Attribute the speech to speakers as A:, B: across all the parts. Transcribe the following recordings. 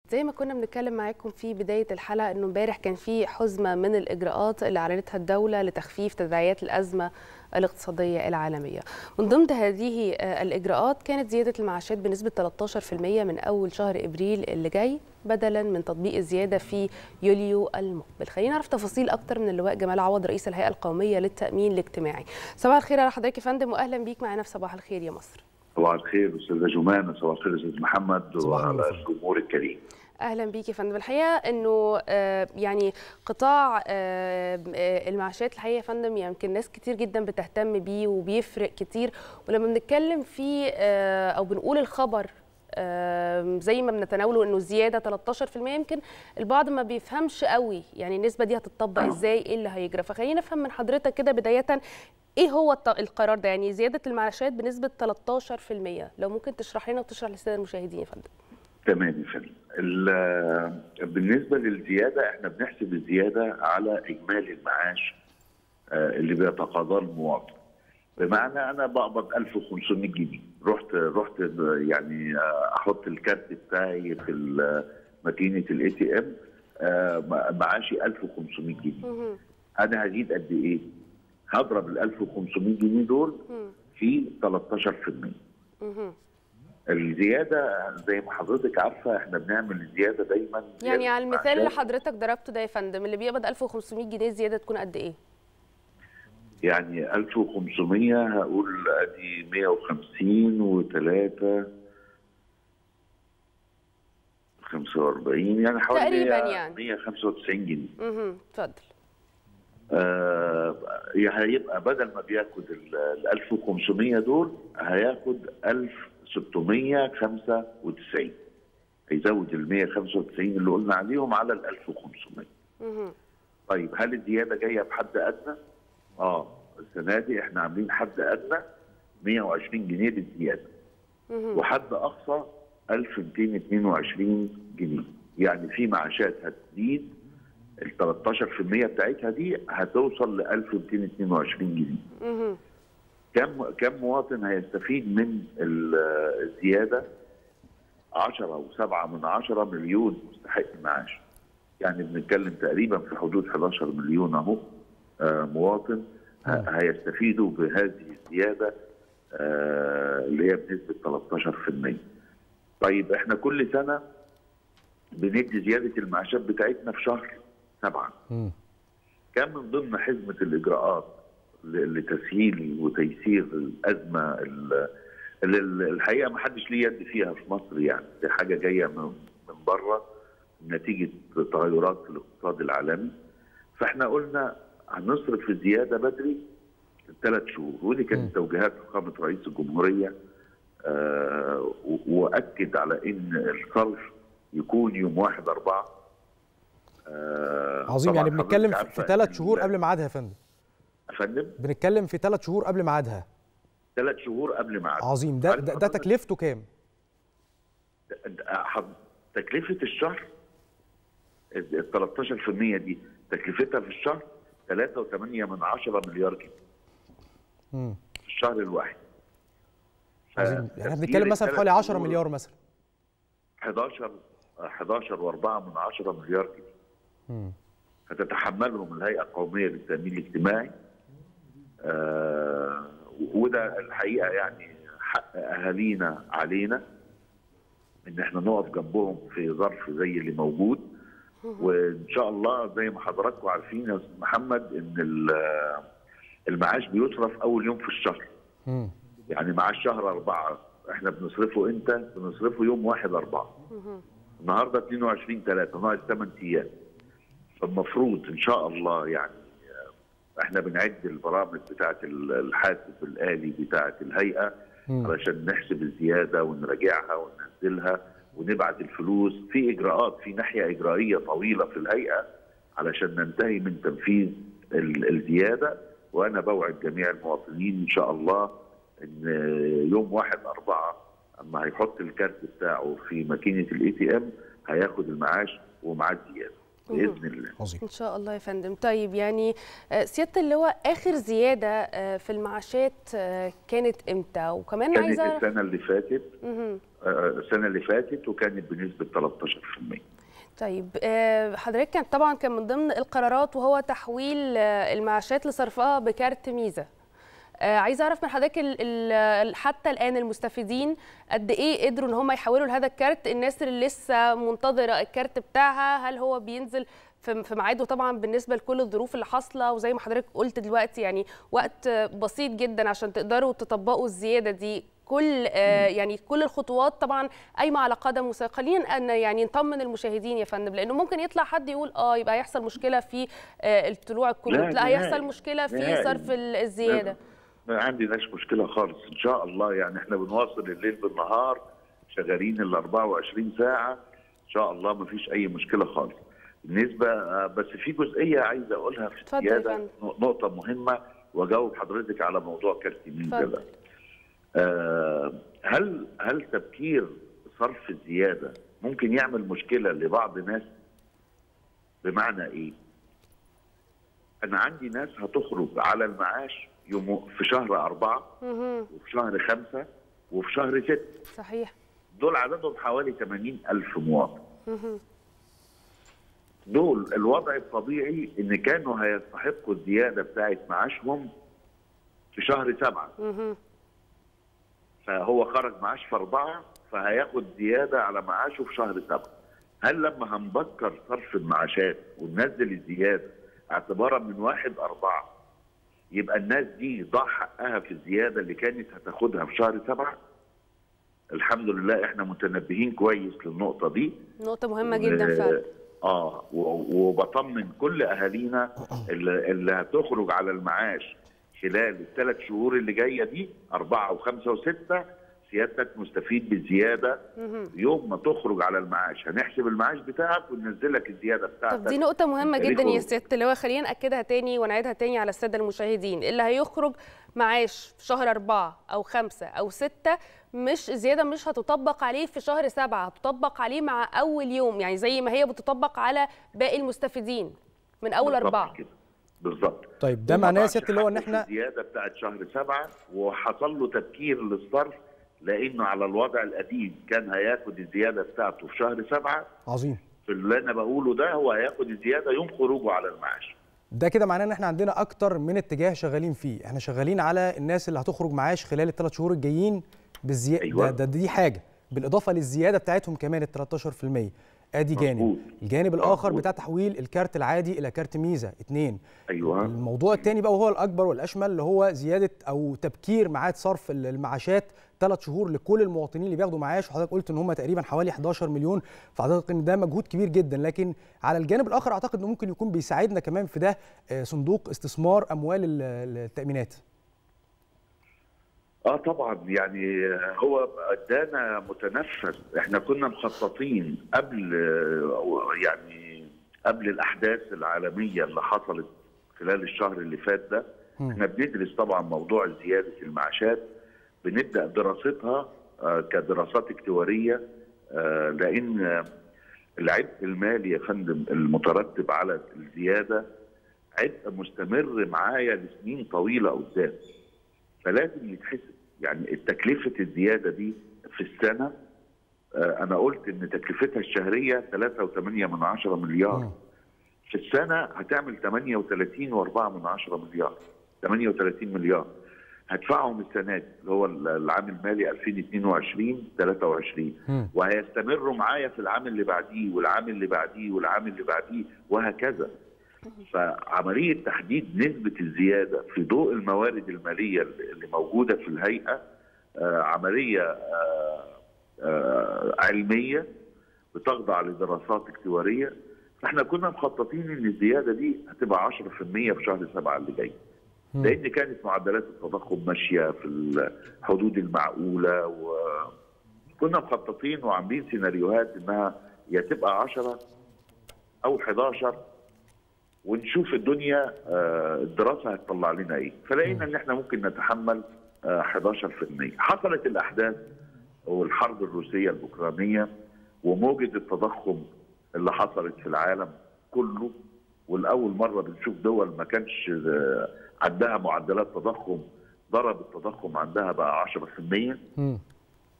A: زي ما كنا بنتكلم معاكم في بداية الحلقة أنه امبارح كان في حزمة من الإجراءات اللي أعلنتها الدولة لتخفيف تداعيات الأزمة الاقتصادية العالمية من ضمن هذه الإجراءات كانت زيادة المعاشات بنسبة 13% من أول شهر إبريل اللي جاي بدلا من تطبيق الزيادة في يوليو المقبل خلينا نعرف تفاصيل أكتر من اللواء جمال عوض رئيس الهيئة القومية للتأمين الاجتماعي صباح الخير على حضرتك يا فندم وأهلا بيك معنا في صباح الخير يا مصر
B: صباح الخير استاذه جمانه صباح الخير استاذ محمد وعلى الجمهور الكريم
A: اهلا بيك يا فندم الحقيقه انه يعني قطاع المعاشات الحقيقه يا فندم يمكن ناس كتير جدا بتهتم بيه وبيفرق كتير ولما بنتكلم فيه او بنقول الخبر زي ما بنتناوله انه زياده 13% يمكن البعض ما بيفهمش قوي يعني النسبه دي هتطبق ازاي ايه اللي هيجرى فخلينا نفهم من حضرتك كده بدايه ايه هو القرار ده يعني زياده المعاشات بنسبه 13% لو ممكن تشرح لنا وتشرح للساده المشاهدين يا فندم
B: تمام يا فندم بالنسبه للزياده احنا بنحسب الزياده على اجمالي المعاش اللي بيتقاضاه المواطن بمعنى انا بقبض 1500 جنيه رحت رحت يعني احط الكارت بتاعي في ماكينه الاي تي ام معاشي 1500 جنيه انا هزيد قد ايه؟ هضرب ال 1500 جنيه دول في 13% الزياده زي ما حضرتك عارفه احنا بنعمل الزياده دايما
A: يعني على المثال اللي حضرتك ضربته ده يا فندم اللي بيقبض 1500 جنيه الزياده تكون قد ايه؟
B: يعني 1500 هقول ادي 150 و3 45 يعني حوالي
A: تقريبا يعني
B: 195 جنيه
A: اها اتفضل
B: آه هيبقى بدل ما بياخد ال 1500 دول هياخد 1695 هيزود ال 195 اللي قلنا عليهم على ال 1500
A: اها
B: طيب هل الزياده جايه بحد ادنى؟ اه السنه دي احنا عاملين حد ادنى 120 جنيه للزياده وحد اقصى 1222 جنيه يعني في معاشات هتزيد ال 13% بتاعتها دي هتوصل ل 1222 جنيه. كم كم مواطن هيستفيد من الزياده؟ 10 و7 من 10 مليون مستحق معاش. يعني بنتكلم تقريبا في حدود 11 مليون اهو مواطن هيستفيدوا بهذه الزياده اللي هي بنسبه 13%. طيب احنا كل سنه بندي زياده المعاشات بتاعتنا في شهر سبعه. كان من ضمن حزمه الاجراءات لتسهيل وتيسير الازمه اللي الحقيقه ما حدش ليه يد فيها في مصر يعني دي حاجه جايه من من بره نتيجه تغيرات في الاقتصاد العالمي فاحنا قلنا هنصرف الزياده بدري ثلاث شهور ودي كانت توجيهات فخامه رئيس الجمهوريه آه واكد على ان الصرف يكون يوم 1 4
C: آه عظيم يعني بنتكلم في ثلاث شهور قبل ميعادها يا فندم
B: يا فندم
C: بنتكلم في ثلاث شهور قبل ميعادها
B: ثلاث شهور قبل ميعادها
C: عظيم ده ده, ده تكلفته كام؟
B: تكلفه الشهر ال 13% دي تكلفتها في الشهر 3.8 من 10 مليار جنيه
C: امم
B: في الشهر الواحد
C: عظيم يعني بنتكلم مثلا في حوالي 10 مليار مثلا
B: 11 11 و4 من 10 مليار جنيه
C: امم
B: هتتحملهم الهيئه القوميه للتامين الاجتماعي آه وده الحقيقه يعني حق اهالينا علينا ان احنا نقف جنبهم في ظرف زي اللي موجود وان شاء الله زي ما حضراتكم عارفين يا استاذ محمد ان المعاش بيصرف اول يوم في الشهر
C: امم
B: يعني معاش شهر أربعة احنا بنصرفه امتى؟ بنصرفه يوم 1 4 النهارده 22 3 ناقص 8 ايام فالمفروض ان شاء الله يعني احنا بنعد البرامج بتاعه الحاسب الالي بتاعه الهيئه علشان نحسب الزياده ونراجعها وننزلها ونبعت الفلوس في اجراءات في ناحيه اجرائيه طويله في الهيئه علشان ننتهي من تنفيذ الزياده وانا بوعد جميع المواطنين ان شاء الله ان يوم 1 4 اما هيحط الكارت بتاعه في ماكينه الاي تي ام هياخد المعاش ومعاه الزياده باذن الله
C: عظيم
A: ان شاء الله يا فندم طيب يعني سياده اللواء اخر زياده في المعاشات كانت امتى وكمان
B: كانت
A: عايزه
B: السنه اللي فاتت
A: مهم.
B: السنه اللي فاتت وكانت بنسبه 13%
A: طيب حضرتك كان طبعا كان من ضمن القرارات وهو تحويل المعاشات لصرفها بكارت ميزه عايزه اعرف من حضرتك ال ال حتى الان المستفيدين قد ايه قدروا ان هم يحولوا لهذا الكارت الناس اللي لسه منتظره الكارت بتاعها هل هو بينزل في ميعاده طبعا بالنسبه لكل الظروف اللي حاصله وزي ما حضرتك قلت دلوقتي يعني وقت بسيط جدا عشان تقدروا تطبقوا الزياده دي كل آه يعني كل الخطوات طبعا قايمه على قدم وساق خلينا ان يعني نطمن المشاهدين يا فندم لانه ممكن يطلع حد يقول اه يبقى هيحصل مشكله في آه الطلوع الكروت لا, لا هيحصل مشكله في صرف الزياده
B: ما عندناش مشكله خالص ان شاء الله يعني احنا بنواصل الليل بالنهار شغالين ال 24 ساعه ان شاء الله ما فيش اي مشكله خالص بالنسبه بس في جزئيه عايز اقولها في الزياده نقطه مهمه واجاوب حضرتك على موضوع كارت الميزه ده آه هل هل تبكير صرف الزياده ممكن يعمل مشكله لبعض الناس بمعنى ايه؟ انا عندي ناس هتخرج على المعاش يوم في شهر أربعة وفي شهر خمسة وفي شهر ستة
A: صحيح
B: دول عددهم حوالي 80 ألف مواطن دول الوضع الطبيعي ان كانوا هيستحقوا الزياده بتاعت معاشهم في شهر سبعه فهو خرج معاش في اربعه فهياخد زياده على معاشه في شهر سبعه هل لما هنبكر صرف المعاشات وننزل الزياده اعتبارا من واحد اربعه يبقى الناس دي ضاع حقها في الزياده اللي كانت هتاخدها في شهر سبعه الحمد لله احنا متنبهين كويس للنقطه دي
A: نقطه مهمه جدا فعلا
B: اه وبطمن كل اهالينا اللي, اللي هتخرج على المعاش خلال الثلاث شهور اللي جايه دي اربعه وخمسه وسته سيادتك مستفيد بالزياده يوم ما تخرج على المعاش هنحسب المعاش بتاعك وننزل لك الزياده بتاعتك
A: طب دي نقطه مهمه جدا يا سياده اللواء خلينا ناكدها تاني ونعيدها تاني على الساده المشاهدين اللي هيخرج معاش في شهر أربعة أو خمسة أو ستة مش زيادة مش هتطبق عليه في شهر سبعة هتطبق عليه مع أول يوم يعني زي ما هي بتطبق على باقي المستفيدين من أول أربعة
B: كده بالظبط
C: طيب ده معناه يا سياده اللواء ان احنا
B: الزياده بتاعت شهر سبعه وحصل له تبكير للصرف لانه على الوضع القديم كان هياخد الزياده بتاعته في شهر سبعه
C: عظيم
B: في اللي انا بقوله ده هو هياخد الزياده يوم خروجه على المعاش
C: ده كده معناه ان احنا عندنا اكتر من اتجاه شغالين فيه احنا شغالين على الناس اللي هتخرج معاش خلال الثلاث شهور الجايين بالزياده أيوة. ده, ده دي حاجه بالاضافه للزياده بتاعتهم كمان ال 13% ادي جانب مزبوط. الجانب الاخر بتاع تحويل الكارت العادي الى كارت ميزه اثنين
B: ايوه
C: الموضوع الثاني بقى وهو الاكبر والاشمل اللي هو زياده او تبكير ميعاد صرف المعاشات ثلاث شهور لكل المواطنين اللي بياخدوا معاش وحضرتك قلت ان هم تقريبا حوالي 11 مليون فاعتقد ان ده مجهود كبير جدا لكن على الجانب الاخر اعتقد انه ممكن يكون بيساعدنا كمان في ده صندوق استثمار اموال التامينات
B: اه طبعا يعني هو ادانا متنفس احنا كنا مخططين قبل يعني قبل الاحداث العالميه اللي حصلت خلال الشهر اللي فات ده احنا بندرس طبعا موضوع زياده المعاشات بنبدا دراستها آه كدراسات اكتواريه آه لان العبء المالي يا فندم المترتب على الزياده عبء مستمر معايا لسنين طويله قدام فلازم يتحسب يعني تكلفه الزياده دي في السنه آه انا قلت ان تكلفتها الشهريه 3.8 من عشرة مليار في السنه هتعمل 38 و4 من عشرة مليار 38 مليار هدفعهم السنه دي اللي هو العام المالي 2022 23 وهيستمروا معايا في العام اللي بعديه والعام اللي بعديه والعام اللي بعديه وهكذا فعمليه تحديد نسبه الزياده في ضوء الموارد الماليه اللي موجوده في الهيئه آه عمليه آه آه علميه بتخضع لدراسات اكتواريه فاحنا كنا مخططين ان الزياده دي هتبقى 10% في شهر سبعه اللي جاي لان كانت معدلات التضخم ماشيه في الحدود المعقوله وكنا مخططين وعاملين سيناريوهات انها يا تبقى 10 او 11 ونشوف الدنيا الدراسه هتطلع لنا ايه فلقينا ان احنا ممكن نتحمل 11% حصلت الاحداث والحرب الروسيه الاوكرانيه وموجه التضخم اللي حصلت في العالم كله والاول مره بنشوف دول ما كانش عندها معدلات تضخم ضرب التضخم عندها بقى 10%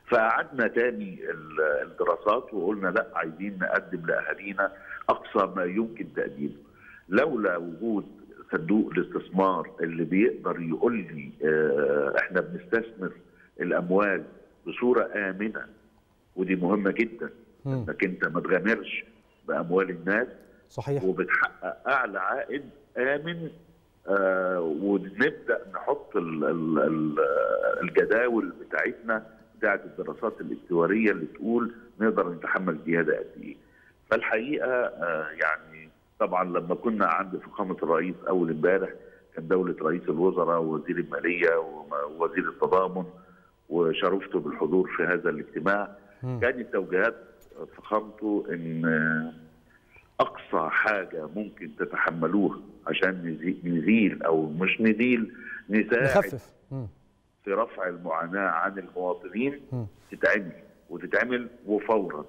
B: فقعدنا تاني الدراسات وقلنا لا عايزين نقدم لاهالينا اقصى ما يمكن تقديمه لولا وجود صندوق الاستثمار اللي بيقدر يقول لي اه احنا بنستثمر الاموال بصوره امنه ودي مهمه جدا انك انت ما تغامرش باموال الناس
C: صحيح
B: وبتحقق اعلى عائد امن آه ونبدا نحط ال ال ال الجداول بتاعتنا بتاعت الدراسات الاكتواريه اللي تقول نقدر نتحمل زياده قد ايه. فالحقيقه آه يعني طبعا لما كنا عند فخامه الرئيس اول امبارح كان دوله رئيس الوزراء ووزير الماليه ووزير التضامن وشرفته بالحضور في هذا الاجتماع كانت توجيهات فخامته ان اقصى حاجه ممكن تتحملوها عشان نزيل او مش نزيل نساعد
C: نخفف
B: في رفع المعاناه عن المواطنين تتعمل وتتعمل وفورا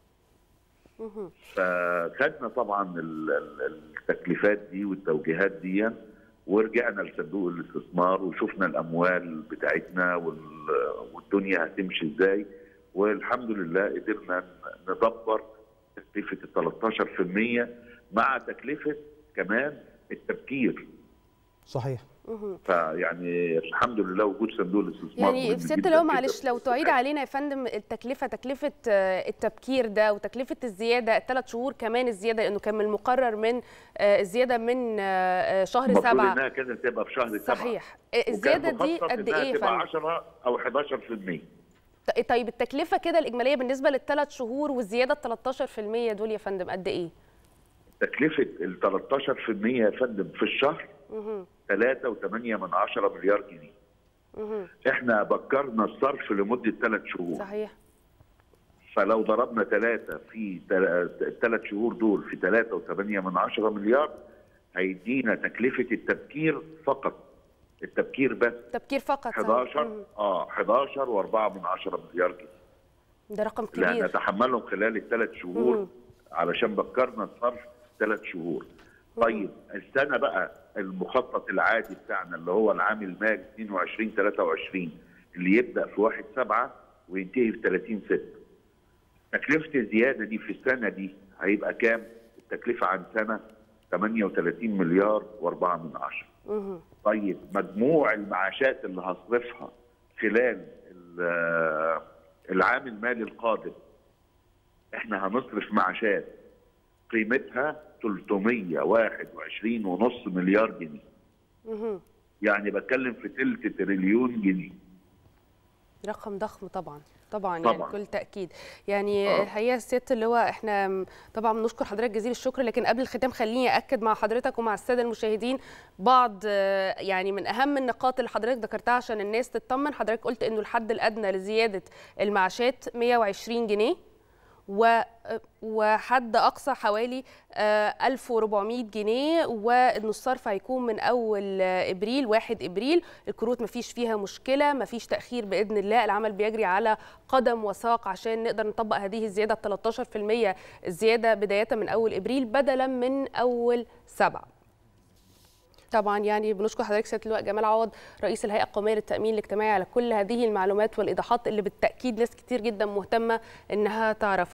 B: فخدنا طبعا التكليفات دي والتوجيهات دي ورجعنا لصندوق الاستثمار وشفنا الاموال بتاعتنا والدنيا هتمشي ازاي والحمد لله قدرنا ندبر تكلفه ال 13% مع تكلفه كمان التبكير
C: صحيح
B: فيعني الحمد لله وجود صندوق الاستثمار
A: يعني سياده لو معلش لو تعيد علينا يا فندم التكلفه تكلفه التبكير ده وتكلفه الزياده الثلاث شهور كمان الزياده لانه كان من المقرر من الزياده من شهر سبعه
B: المفروض انها كانت تبقى في شهر سبعه
A: صحيح الزياده دي قد ايه يا
B: فندم؟ 10 او 11%
A: طيب التكلفه كده الاجماليه بالنسبه للثلاث شهور والزياده ال 13% دول يا فندم قد ايه؟
B: تكلفه ال 13% يا فندم في الشهر 3.8 من عشرة مليار جنيه
A: مه.
B: احنا بكرنا الصرف لمده ثلاث شهور
A: صحيح
B: فلو ضربنا ثلاثة في الثلاث شهور دول في 3.8 من عشرة مليار هيدينا تكلفة التبكير فقط التبكير بس
A: تبكير فقط
B: 11 اه 11 و4 من عشرة مليار جنيه
A: ده رقم كبير
B: لا نتحملهم خلال الثلاث شهور
A: مم.
B: علشان بكرنا الصرف ثلاث شهور طيب السنه بقى المخطط العادي بتاعنا اللي هو العام المالي 22 23 اللي يبدا في 1 7 وينتهي في 30 6 تكلفه الزياده دي في السنه دي هيبقى كام؟ التكلفه عن سنه 38 مليار و4 من عشرة
A: مه.
B: طيب مجموع المعاشات اللي هصرفها خلال ال- العام المالي القادم احنا هنصرف معاشات قيمتها 321 ونص مليار جنيه
A: مه.
B: يعني بتكلم في تلت تريليون جنيه
A: رقم ضخم طبعا طبعا,
B: طبعاً.
A: يعني بكل تاكيد يعني
B: آه.
A: الحقيقه الست اللي هو احنا م- طبعا بنشكر حضرتك جزيل الشكر لكن قبل الختام خليني اكد مع حضرتك ومع الساده المشاهدين بعض آه، يعني من اهم النقاط اللي حضرتك ذكرتها عشان الناس تطمن حضرتك قلت انه الحد الادنى لزياده المعاشات 120 جنيه و وحد اقصى حوالي آه، 1400 جنيه وان الصرف هيكون من اول آه، ابريل 1 ابريل الكروت مفيش فيها مشكله مفيش تاخير باذن الله العمل بيجري على قدم وساق عشان نقدر نطبق هذه الزياده 13% الزياده بدايه من اول ابريل بدلا من اول سبعه طبعا يعني بنشكر حضرتك سياده اللواء جمال عوض رئيس الهيئه القوميه للتامين الاجتماعي على كل هذه المعلومات والايضاحات اللي بالتاكيد ناس كتير جدا مهتمه انها تعرف